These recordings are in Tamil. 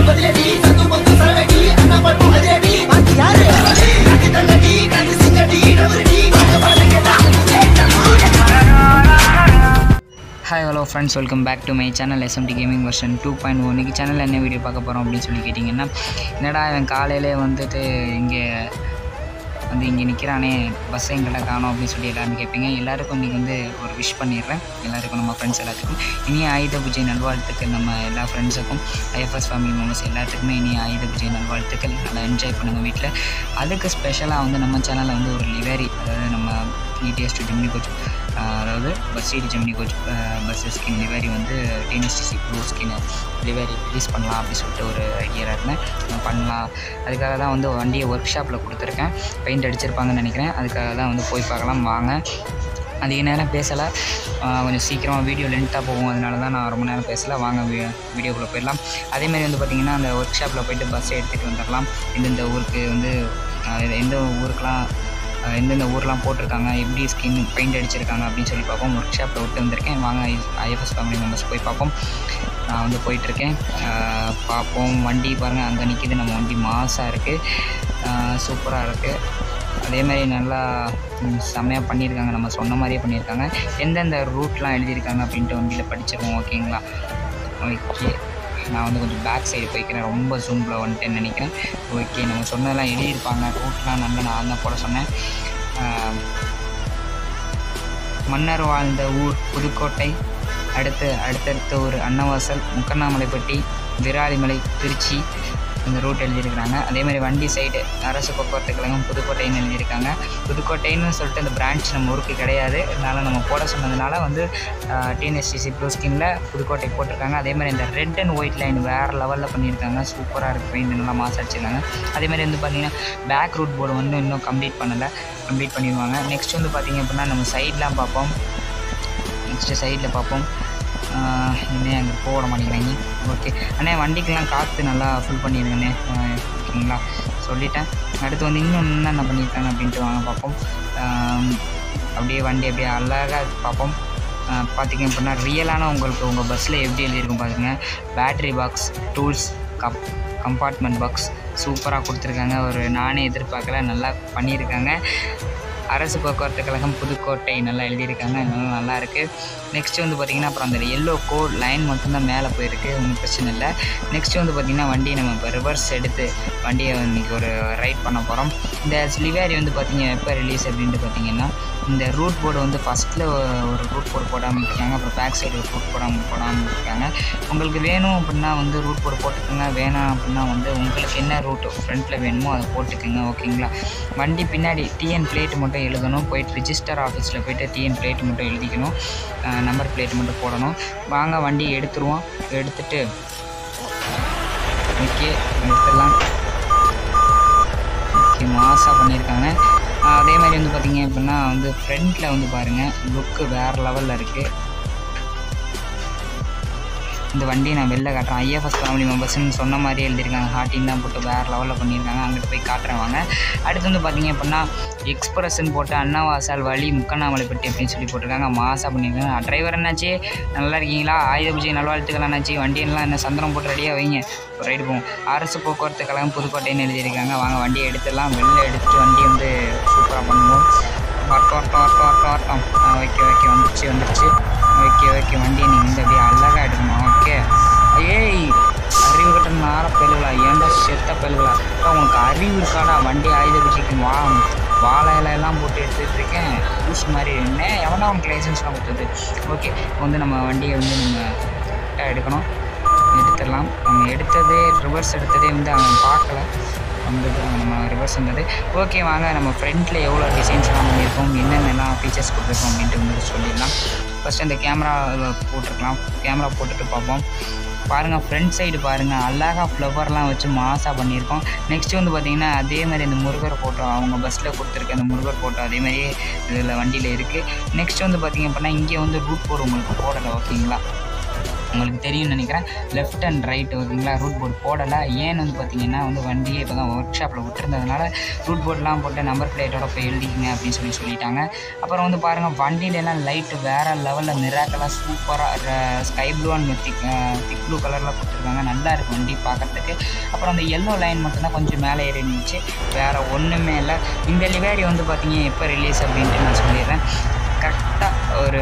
பதிலடி சந்து பொத்து சரடி அண்ணா பட்டு அதிரடி பாக்கி யாரு கட்டி தள்ளடி கட்டி சிங்கடி டபுரடி hi hello friends welcome back to my channel SMT gaming version two point one இன்றைக்கி சேனலில் என்ன வீடியோ பார்க்க போகிறோம் அப்படின்னு சொல்லி கேட்டிங்கன்னா என்னடா இவன் காலையிலே வந்துட்டு இங்கே வந்து இங்கே நிற்கிறானே பஸ் எங்கிட்ட காணோம் அப்படின்னு சொல்லி எல்லாரும் கேட்பீங்க எல்லாருக்கும் இன்றைக்கி வந்து ஒரு விஷ் பண்ணிடுறேன் எல்லாருக்கும் நம்ம ஃப்ரெண்ட்ஸ் எல்லாத்துக்கும் இனிய ஆயுத பூஜை நல்வாழ்த்துக்கள் நம்ம எல்லா ஃப்ரெண்ட்ஸுக்கும் ஐஎஃப்எஸ் ஃபேமிலி மெம்பர்ஸ் எல்லாத்துக்குமே இனிய ஆயுத பூஜை நல்வாழ்த்துக்கள் நல்லா என்ஜாய் பண்ணுங்கள் வீட்டில் அதுக்கு ஸ்பெஷலாக வந்து நம்ம சேனலில் வந்து ஒரு லிவரி அதாவது நம்ம இடிஎஸ் டு ஜெமினி கோச் அதாவது bus ET Gemini coach bus skin livery வந்து TNSTC blue skin livery release பண்ணலாம் அப்படின்னு சொல்லிட்டு ஒரு ஐடியாவில் இருந்தேன் நான் பண்ணலாம் அதுக்காக தான் வந்து வண்டியை ஒர்க் ஷாப்பில் கொடுத்துருக்கேன் பெயிண்ட் அடிச்சிருப்பாங்கன்னு நினைக்கிறேன் அதுக்காக தான் வந்து போய் பார்க்கலாம் வாங்க அதிக நேரம் பேசலை கொஞ்சம் சீக்கிரமாக வீடியோ லென்த்தாக போகும் அதனால தான் நான் ரொம்ப நேரம் பேசலை வாங்க வீ வீடியோக்குள்ளே போயிடலாம் அதேமாதிரி வந்து பார்த்திங்கன்னா அந்த ஒர்க் ஷாப்பில் போயிட்டு பஸ்ஸை எடுத்துகிட்டு வந்துடலாம் எந்தெந்த ஊருக்கு வந்து அஹ், எந்த ஊருக்கெலாம் அஹ், எந்தெந்த ஊர்லாம் போட்டிருக்காங்க எப்படி ஸ்கின் பெயிண்ட் அடிச்சிருக்காங்க அப்படின்னு சொல்லி பார்ப்போம் ஒர்க் ஷாப்பில் விட்டு வந்திருக்கேன் வாங்க ஐஎஃப்எஸ் ஃபேமிலி மெம்பர்ஸ் போய் பார்ப்போம் நான் வந்து போயிட்டுருக்கேன் அஹ், பார்ப்போம் வண்டி பாருங்கள் அங்கே நிற்கிது நம்ம வண்டி மாசாக இருக்குது சூப்பராக இருக்குது அதே மாதிரி நல்லா ம், செம்மையாக பண்ணியிருக்காங்க நம்ம சொன்ன மாதிரியே பண்ணியிருக்காங்க எந்தெந்த ரூட்லாம் எழுதியிருக்காங்க அப்படின்ட்டு வண்டியில் படிச்சிருவோம் ஓகேங்களா ஓகே நான் வந்து கொஞ்சம் பேக் சைடு போய்க்கிறேன் ரொம்ப ஜூமில் வந்துட்டேன்னு நினைக்கிறேன் ஓகே நம்ம சொன்னதெல்லாம் எழுதியிருப்பாங்க ரூட்லாம் நல்லா நான் தான் போட சொன்னேன் ஆஹ், மன்னர் வாழ்ந்த ஊர் புதுக்கோட்டை அடுத்து அடுத்தடுத்த ஊர் அன்னவாசல் முக்கண்ணாமலைப்பட்டி விராலிமலை திருச்சி இந்த ரூட் எழுதியிருக்கிறாங்க அதே மாதிரி வண்டி சைடு அரசு போக்குவரத்து கழகம் புதுக்கோட்டைன்னு எழுதியிருக்காங்க புதுக்கோட்டைன்னு சொல்லிட்டு அந்த பிரான்ச் நம்ம ஊருக்கு கிடையாது அதனால நம்ம போட சொன்னதுனால வந்து டிஎன்எஸ்டிசி ப்ளூ ஸ்கின்ல புதுக்கோட்டை போட்டிருக்காங்க அதே மாதிரி இந்த ரெட் அண்ட் ஒயிட் லைன் வேறு லெவலில் பண்ணியிருக்காங்க சூப்பராக இருக்குது பெயிண்ட் நல்லா மாசு அடிச்சிருக்காங்க அதே மாதிரி வந்து பார்த்திங்கன்னா பேக் ரூட் போர்டு வந்து இன்னும் கம்ப்ளீட் பண்ணலை கம்ப்ளீட் பண்ணிடுவாங்க நெக்ஸ்ட் வந்து பார்த்திங்க அப்படின்னா நம்ம சைட்லாம் பார்ப்போம் நெக்ஸ்ட்டு சைடில் பார்ப்போம் ஆஹ் இன்னும் அங்கே போட மாட்டேங்கிறாங்க ஓகே அண்ணே வண்டிக்கெலாம் காற்று நல்லா ஃபில் பண்ணிடுங்கண்ணே ஆஹ் ஓகேங்களா சொல்லிட்டேன் அடுத்து வந்து இன்னும் என்னென்ன பண்ணியிருக்காங்க அப்படின்ட்டு வாங்க பார்ப்போம் ஆம், அப்படியே வண்டி அப்படியே அழகாக பார்ப்போம் ஆஹ் பார்த்தீங்க அப்படின்னா ரியலான உங்களுக்கு உங்கள் பஸ்ஸில் எப்படி எழுதியிருக்கும் பாருங்க battery box tools cup compartment box சூப்பராக கொடுத்துருக்காங்க ஒரு நானே எதிர்பார்க்கல நல்லா பண்ணியிருக்காங்க அரசு போக்குவரத்து கழகம் புதுக்கோட்டை நல்லா எழுதியிருக்காங்க நல்லா நல்லா இருக்குது நெக்ஸ்ட் வந்து பார்த்திங்கன்னா அப்புறம் அந்த எல்லோ கோட் லைன் மட்டும்தான் மேலே போயிருக்கு ஒன்றும் பிரச்சனை இல்லை நெக்ஸ்ட் வந்து பார்த்திங்கன்னா வண்டியை நம்ம இப்போ ரிவர்ஸ் எடுத்து வண்டியை இன்றைக்கி ஒரு ரைட் பண்ண போகிறோம் இந்த ஸ்லிவேரி வந்து பார்த்திங்க எப்போ ரிலீஸ் அப்படின்ட்டு பார்த்தீங்கன்னா இந்த ரூட் போர்டு வந்து ஃபஸ்ட்டில் ஒரு ரூட் போர்டு போடாமல் இருக்காங்க அப்புறம் பேக் சைடு ஒரு ரூட் போடாமல் போடாமல் இருக்காங்க உங்களுக்கு வேணும் அப்படின்னா வந்து ரூட் போர்டு போட்டுக்கோங்க வேணாம் அப்படின்னா வந்து உங்களுக்கு என்ன ரூட்டு ஃப்ரண்ட்டில் வேணுமோ அதை போட்டுக்கோங்க ஓகேங்களா வண்டி பின்னாடி டிஎன் பிளேட் மட்டும் எழுதணும் போயிட்டு ரிஜிஸ்டர் ஆஃபீஸில் போயிட்டு டிஎன் பிளேட் மட்டும் எழுதிக்கணும் நம்பர் பிளேட் மட்டும் போடணும் வாங்க வண்டி எடுத்துருவோம் எடுத்துட்டு ஓகே எடுத்துடலாம் ஓகே மாசாக பண்ணியிருக்காங்க ஆஹ் அதே மாதிரி வந்து பார்த்தீங்க அப்படின்னா வந்து ஃப்ரண்ட்டில் வந்து பாருங்கள் லுக்கு வேறு லெவலில் இருக்குது இந்த வண்டியை நான் வெளில காட்டுறேன் ஐஎஃப்எஸ் ஃபேமிலி மெம்பர்ஸ்னு சொன்ன மாதிரியே எழுதியிருக்காங்க ஹார்ட்டின்லாம் போட்டு வேறு லெவலில் பண்ணியிருக்காங்க அங்கிட்டு போய் காட்டுறேன் வாங்க அடுத்து வந்து பார்த்தீங்க அப்படின்னா எக்ஸ்பிரஸ்ன்னு போட்டு அண்ணாவாசால் வழி முக்கண்ணாமலைப்பட்டி அப்படின்னு சொல்லி போட்டிருக்காங்க மாசாக பண்ணியிருக்காங்க டிரைவர் என்னாச்சு நல்லா இருக்கீங்களா ஆயுத பூஜை நல்வாழ்த்துக்கள் என்னாச்சு வண்டியெல்லாம் என்ன சந்திரம் போட்டு ரெடியாக வைங்க ஒரு ரைடு போவோம் அரசு போக்குவரத்து கழகம் புதுக்கோட்டைன்னு எழுதியிருக்காங்க வாங்க வண்டியை எடுத்துடலாம் வெளில எடுத்துட்டு வண்டி வந்து சூப்பராக பண்ணுவோம் வரட்டும் வரட்டும் வரட்டும் வரட்டும் வரட்டும் ஆ ஓகே ஓகே வந்துருச்சு வந்துருச்சு ஓகே ஓகே வண்டியை நீங்கள் வந்து அப்படியே அழகாக எடுக்கணும் ஓகே ஏய் அறிவு கட்ட நார பெல்லுகளா ஏன்டா செத்த பெல்லுகளா அப்பா உனக்கு அறிவு இருக்காடா வண்டி ஆயுத பூஜைக்கு வா வாழை இலையெல்லாம் போட்டு எடுத்துகிட்டு இருக்கேன் லூஸ் மாதிரி என்ன எவனா உனக்கு லைசன்ஸ்லாம் கொடுத்தது ஓகே வந்து நம்ம வண்டியை வந்து நம்ம கரெக்டாக எடுக்கணும் எடுத்துடலாம் நம்ம எடுத்ததே ரிவர்ஸ் எடுத்ததே வந்து அவன் பார்க்கல வந்தது நம்ம ரிவர்ஸ் வந்தது ஓகே வாங்க நம்ம ஃப்ரண்ட்டில் எவ்வளோ டிசைன்ஸ்லாம் பண்ணியிருக்கோம் என்னென்னலாம் ஃபீச்சர்ஸ் கொடுத்துருக்கோம் அப்படின்ட்டு வந்து சொல்லிடலாம் ஃபஸ்ட்டு அந்த கேமரா போட்டிருக்கலாம் கேமரா போட்டுட்டு பார்ப்போம் பாருங்கள் ஃப்ரண்ட் சைடு பாருங்கள் அழகாக ஃப்ளவர்லாம் வச்சு மாசாக பண்ணியிருக்கோம் நெக்ஸ்ட் வந்து பார்த்திங்கன்னா அதே மாதிரி இந்த முருகர் ஃபோட்டோ அவங்க பஸ்ஸில் கொடுத்துருக்க அந்த முருகர் ஃபோட்டோ அதே மாதிரியே இதில் வண்டியில் இருக்குது நெக்ஸ்ட் வந்து பார்த்திங்க அப்படின்னா இங்கே வந்து ரூட் போர் உங்களுக்கு போடலை ஓகேங்களா உங்களுக்கு தெரியும்னு நினைக்கிறேன் லெஃப்ட் அண்ட் ரைட் ஓகேங்களா ரூட் போர்டு போடலை ஏன்னு வந்து பார்த்தீங்கன்னா வந்து வண்டியை இப்போ தான் ஒர்க் ஷாப்பில் விட்டுருந்ததுனால ரூட் போர்ட்லாம் போட்டு நம்பர் பிளேட்டோட போய் எழுதிக்கங்க அப்படின்னு சொல்லி சொல்லிட்டாங்க அப்புறம் வந்து பாருங்கள் வண்டியிலலாம் லைட்டு வேறு லெவலில் மிராக்கலாக சூப்பராக sky blue and thick thick blue கலரில் கொடுத்துருக்காங்க நல்லா இருக்குது வண்டி பார்க்குறதுக்கு அப்புறம் அந்த எல்லோ லைன் மட்டும்தான் கொஞ்சம் மேலே ஏறி இருந்துச்சு வேறு ஒன்றுமே இல்லை இந்த லிவேரி வந்து பார்த்தீங்க எப்போ ரிலீஸ் அப்படின்ட்டு நான் சொல்லிடுறேன் கரெக்டாக ஒரு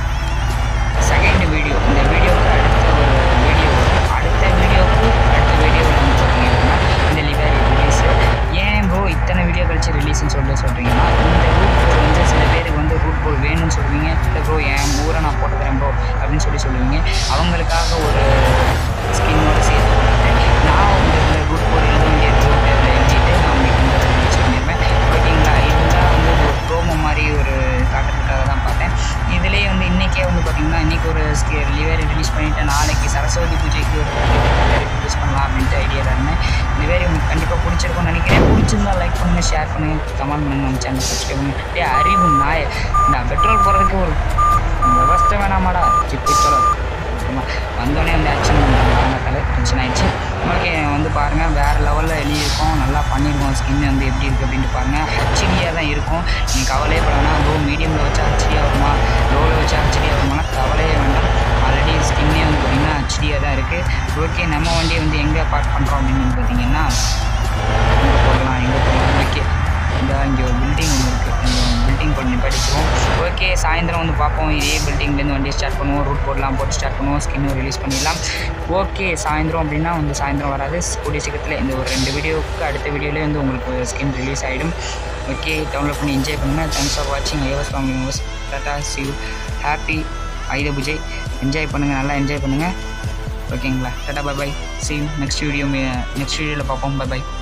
செகண்ட் வீடியோ இந்த வீடியோவுக்கு அடுத்த ஒரு வீடியோ அடுத்த வீடியோவுக்கு அடுத்த வீடியோவில் வந்து பார்த்தீங்க அப்படின்னா இந்த லிவேரி ரிலீஸு ஏன் ப்ரோ இத்தனை வீடியோ கழிச்சு ரிலீஸ்னு சொல்லி சொல்கிறீங்கன்னா இந்த ரூட் போர்டு வந்து சில பேருக்கு வந்து ரூட் போர்டு வேணும்னு சொல்லுவீங்க இல்லை ப்ரோ என் ஊரை நான் போட்டுக்கிறேன் ப்ரோ அப்படின்னு சொல்லி சொல்லுவீங்க அவங்களுக்காக ஒரு ஸ்கின்னோட சேர்த்து கொடுத்துட்டு நான் வந்து இந்த ரூட் போர்டு எழுத வேண்டிய ரூட் எழுதிட்டு நான் உங்களுக்கு வந்து ரிலீஸ் பண்ணிடுவேன் ஓகேங்களா இதுதான் வந்து ஒரு ப்ரோமோ மாதிரி ஒரு காட்டுறதுக்காக தான் பார்த்தேன் இதுலேயே வந்து இன்றைக்கே வந்து பார்த்திங்கன்னா இன்றைக்கி ஒரு லிவேரி ரிலீஸ் பண்ணிவிட்டு நாளைக்கு சரஸ்வதி பூஜைக்கு ஒரு ரிலீஸ் பண்ணலாம் அப்படின்ட்டு ஐடியாவில் இருந்தேன் இந்த வேறு உங்களுக்கு கண்டிப்பாக பிடிச்சிருக்கும்னு நினைக்கிறேன் பிடிச்சிருந்தா லைக் பண்ணுங்கள் ஷேர் பண்ணுங்கள் கமெண்ட் பண்ணுங்கள் நம்ம சேனல் சப்ஸ்கிரைப் பண்ணுங்கள் டே அறிவு நாய் இந்த பெட்ரோல் போடுறதுக்கு ஒரு விவஸ்தை வேணாமாடா சிப்பு சொல்லு ஆமா. வந்தோடனே வந்து ஆக்ஷன் பண்ணுறாங்க டென்ஷன் ஆயிடுச்சு ஓகே வந்து பாருங்கள் வேறு லெவலில் எழுதியிருக்கோம் நல்லா பண்ணியிருக்கோம் ஸ்கின் வந்து எப்படி இருக்குது அப்படின்ட்டு பாருங்கள் ஹெச்டியாக தான் இருக்கும் நீ கவலையே படனா லோ மீடியமில் வச்சா ஹெச்டியாக வருமா லோவில் வச்சா ஹெச்டியாக வருமானா கவலையே வேண்டாம் ஆல்ரெடி ஸ்கின்னே வந்து பார்த்திங்கன்னா ஹெச்டியாக தான் இருக்குது ஓகே நம்ம வண்டியை வந்து எங்கே பார்க் பண்ணுறோம் அப்படின்னு வந்து பார்த்தீங்கன்னா எங்கே போடலாம் எங்கே போடலாம் ஓகே இந்த இங்கே ஒரு பில்டிங் ஒன்று இருக்குது பில்டிங் கொண்டு நிப்பாட்டிச்சிருவோம் ஓகே சாயந்தரம் வந்து பார்ப்போம் இதே பில்டிங்லேருந்து வண்டியை ஸ்டார்ட் பண்ணுவோம் ரூட் போர்ட்லாம் போட்டு ஸ்டார்ட் பண்ணுவோம் ஸ்கின்னும் ரிலீஸ் பண்ணிடலாம் ஓகே சாயந்தரம் அப்படின்னா வந்து சாயந்தரம் வராது கூடிய சீக்கிரத்தில் இந்த ஒரு ரெண்டு வீடியோவுக்கு அடுத்த வீடியோலேயே வந்து உங்களுக்கு ஸ்கின் ரிலீஸ் ஆகிடும் ஓகே டவுன்லோட் பண்ணி என்ஜாய் பண்ணுங்கள் தேங்க்ஸ் ஃபார் வாட்சிங் ஐவஸ் ஃபேமிலி மெம்பர்ஸ் டாட்டா சிவ் ஹாப்பி ஆயுத பூஜை என்ஜாய் பண்ணுங்கள் நல்லா என்ஜாய் பண்ணுங்கள் ஓகேங்களா tata bye bye see next video next வீடியோவில் பார்ப்போம் பை பை